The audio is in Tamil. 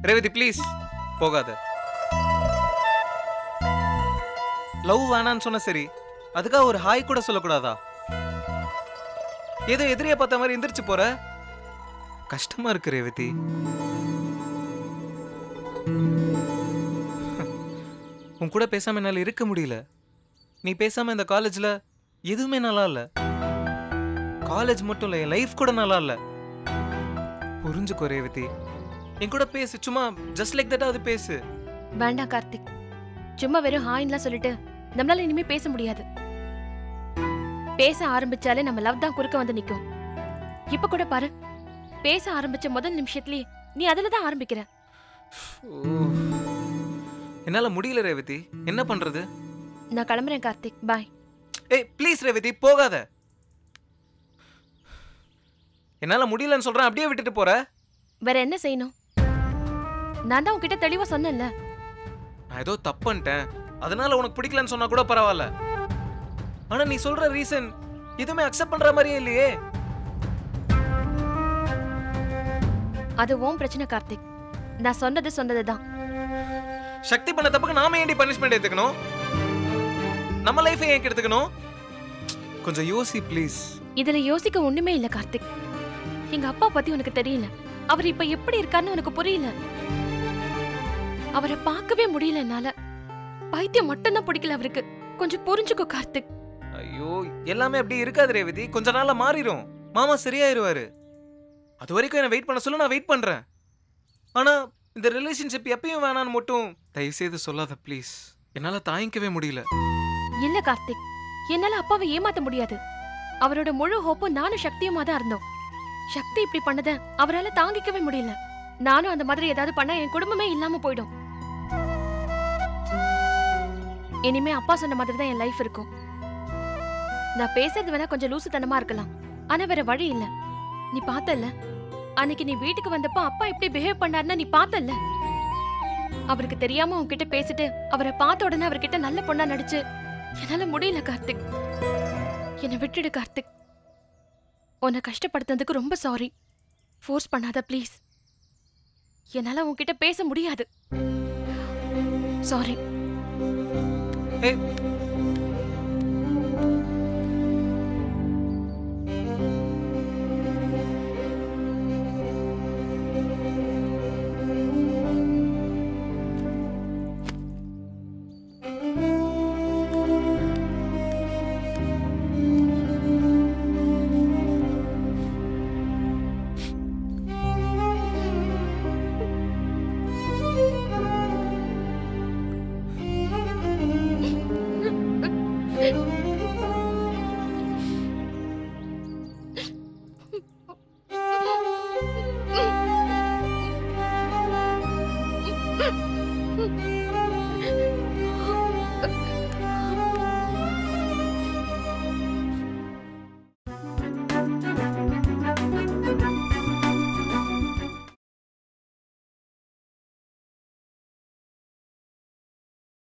ரேவதி ப்ளீஸ் போகாத லவ் வேணான்னு சொன்ன சரி அதுக்காக ஒரு ஹாய் கூட சொல்லக்கூடாதா ஏதோ எதிரியை பார்த்த மாதிரி எந்திரிச்சு போற கஷ்டமா இருக்கு ரேவதி உன் கூட பேசாம என்னால இருக்க முடியல நீ பேசாம இந்த காலேஜ்ல எதுவுமே நல்லா இல்ல காலேஜ் மட்டும் இல்ல என் லைஃப் கூட நல்லா இல்ல புரிஞ்சுக்கோ ரேவதி என் கூட பேசு சும்மா ஜஸ்ட் லைக் தட் அது பேசு வேண்டாம் கார்த்திக் சும்மா வெறும் ஹாயின்லாம் சொல்லிட்டு நம்மளால இனிமே பேச முடியாது பேச ஆரம்பிச்சாலே நம்ம லவ் தான் குறுக்க வந்து நிக்கும் இப்ப கூட பாரு பேச ஆரம்பிச்ச முதல் நிமிஷத்துலயே நீ அதுல தான் ஆரம்பிக்கிற ஓ. என்னால முடியல ரேவதி என்ன பண்றது நான் கிளம்புறேன் கார்த்திக் பாய் ஏய் ப்ளீஸ் ரேவதி போகாத என்னால முடியலன்னு சொல்றேன் அப்படியே விட்டுட்டு போற வேற என்ன செய்யணும் நான் தான் உன்கிட்ட தெளிவா சொன்னேன்ல நான் ஏதோ தப்பு பண்ணிட்டேன் அதனால உனக்கு பிடிக்கலன்னு சொன்னா கூட பரவாயில்ல ஆனா நீ சொல்ற ரீசன் எதுவுமே அக்செப்ட் பண்ற மாதிரியே இல்லையே அது உன் பிரச்சனை கார்த்திக் நான் சொன்னது சொன்னதுதான் சக்தி பண்ண தப்புக்கு நாம ஏன்டி பனிஷ்மெண்ட் எடுத்துக்கணும் நம்ம லைஃபை ஏன் எடுத்துக்கணும் கொஞ்சம் யோசி ப்ளீஸ் இதுல யோசிக்க ஒண்ணுமே இல்ல கார்த்திக் எங்க அப்பா பத்தி உனக்கு தெரியல அவர் இப்ப எப்படி இருக்காருன்னு உனக்கு புரியல அவரை பார்க்கவே முடியல என்னால பைத்தியம் மட்டும்தான் பிடிக்கல அவருக்கு கொஞ்சம் புரிஞ்சுக்கோ கார்த்திக் ஐயோ எல்லாமே அப்படி இருக்காது ரேவதி கொஞ்ச நாள்ல மாறிடும் மாமா சரியாயிருவாரு அது வரைக்கும் என்ன வெயிட் பண்ண சொல்ல நான் வெயிட் பண்றேன் ஆனா இந்த ரிலேஷன்ஷிப் எப்பயும் வேணான்னு மட்டும் தயவு செய்து சொல்லாத ப்ளீஸ் என்னால தாங்கிக்கவே முடியல இல்ல கார்த்திக் என்னால அப்பாவை ஏமாத்த முடியாது அவரோட முழு ஹோப்பும் நானும் சக்தியுமா தான் இருந்தோம் சக்தி இப்படி பண்ணத அவரால தாங்கிக்கவே முடியல நானும் அந்த மாதிரி ஏதாவது பண்ணா என் குடும்பமே இல்லாம போயிடும் இனிமே அப்பா சொன்ன மாதிரி தான் என் லைஃப் இருக்கும் நான் பேசுறது வேணா கொஞ்சம் லூசுத்தனமா இருக்கலாம் ஆனா வேற வழி இல்ல நீ பார்த்தல்ல அன்னைக்கு நீ வீட்டுக்கு வந்தப்ப அப்பா எப்படி பிஹேவ் பண்ணாருன்னா நீ பார்த்தல்ல அவருக்கு தெரியாம உன்கிட்ட பேசிட்டு அவரை பார்த்த உடனே அவர்கிட்ட நல்ல பொண்ணா நடிச்சு என்னால முடியல கார்த்திக் என்னை விட்டுடு கார்த்திக் உன்னை கஷ்டப்படுத்துனதுக்கு ரொம்ப சாரி ஃபோர்ஸ் பண்ணாத ப்ளீஸ் என்னால உன்கிட்ட பேச முடியாது சாரி ஏய்